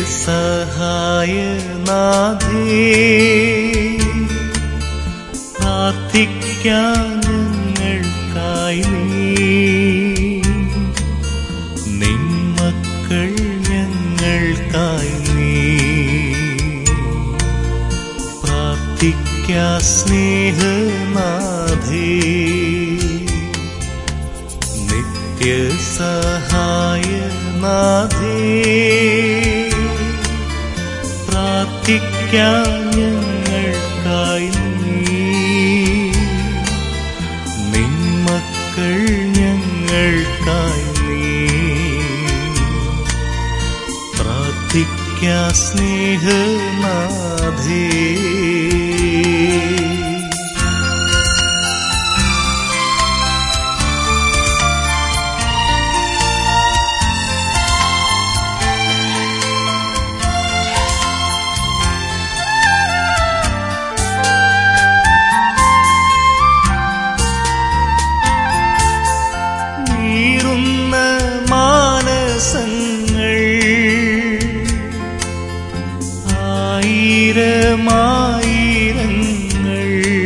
നിത്യസഹായനാഥേ പ്രാർത്ഥിക്കാൻ ഞങ്ങൾക്കായി നീ നിന്മക്കൾ ഞങ്ങൾക്കായി നീ പ്രാർത്ഥിക്കാ സ്നേഹനാഥേ നിത്യസഹായനാഥേ പ്രാർത്ഥിക്കാൻ ഞങ്ങൾക്കായി നീ നിന്മക്കൾ ഞങ്ങൾക്കായി നീ പ്രാർത്ഥിക്കാ സ്നേഹനാഥേ നീറുന്ന മാനസങ്ങൾ ആയിരമായിരങ്ങൾ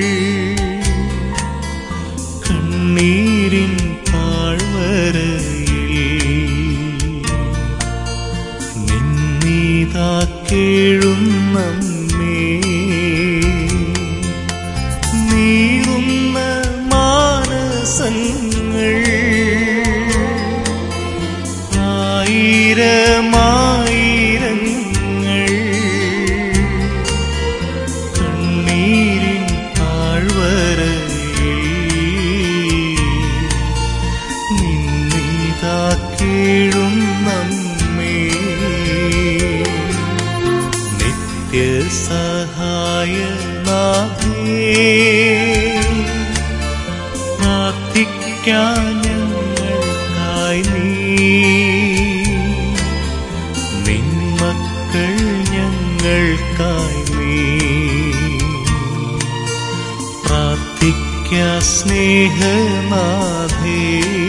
കണ്ണീരിൻ താഴ്വരയിൽ നിന്നീതാ കേഴുന്നമ്മേ നീറുന്ന മാനസങ്ങൾ ആയിരമായിരങ്ങൾ കണ്ണീരിൻ താഴ്വരയിൽ നിന്നീതാ കേഴുന്നമ്മേ നിത്യസഹായനാഥേ പ്രാർത്ഥിക്കാൻ ഞങ്ങൾക്കായി നീ നിന്മക്കൾ ഞങ്ങൾക്കായി നീ പ്രാർത്ഥിക്കാ സ്നേഹനാഥേ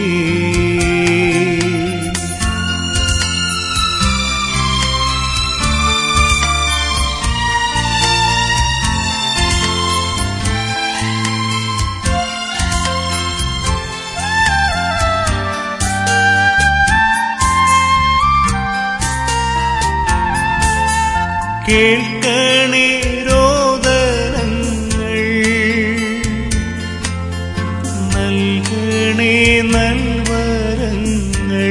കേൾക്കണേ രോദനങ്ങൾ നൽകണേ നൽവരങ്ങൾ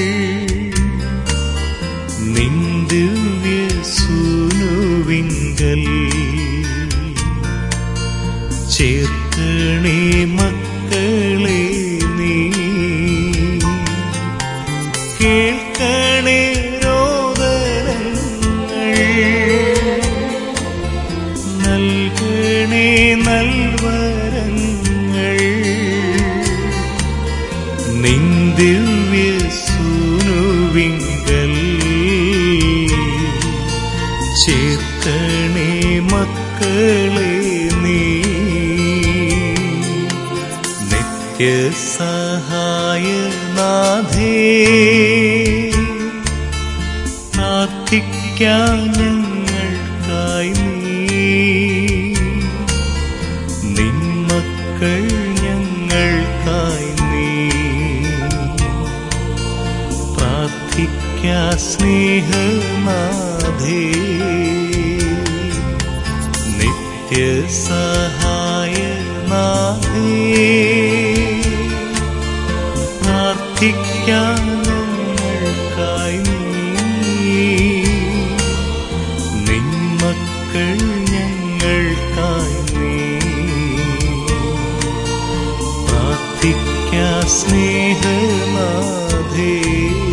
നിന്ദിവ്യ സൂനുവിങ്കൽ ചേർക്കണേ മക്കളെ നീ കേൾക്കണേ രോദനങ്ങൾ നൽകണേ നൽവരങ്ങൾ നിന്ദിവ്യ സൂനുവിങ്കൽ ചേർക്കണേ മക്കളെ നീ നിത്യസഹായനാഥേ പ്രാർത്ഥിക്കാൻ ഞങ്ങൾക്കായി നീ നിന്മക്കൾ ഞങ്ങൾക്കായി നീ പ്രാർത്ഥിക്കാ സ്നേഹനാഥേ നിത്യസഹായനാഥേ പ്രാർത്ഥിക്കാൻ ഞങ്ങൾക്കായി നീ നിന്മക്കൾ ഞങ്ങൾക്കായി നീ പ്രാർത്ഥിക്കാ സ്നേഹനാഥേ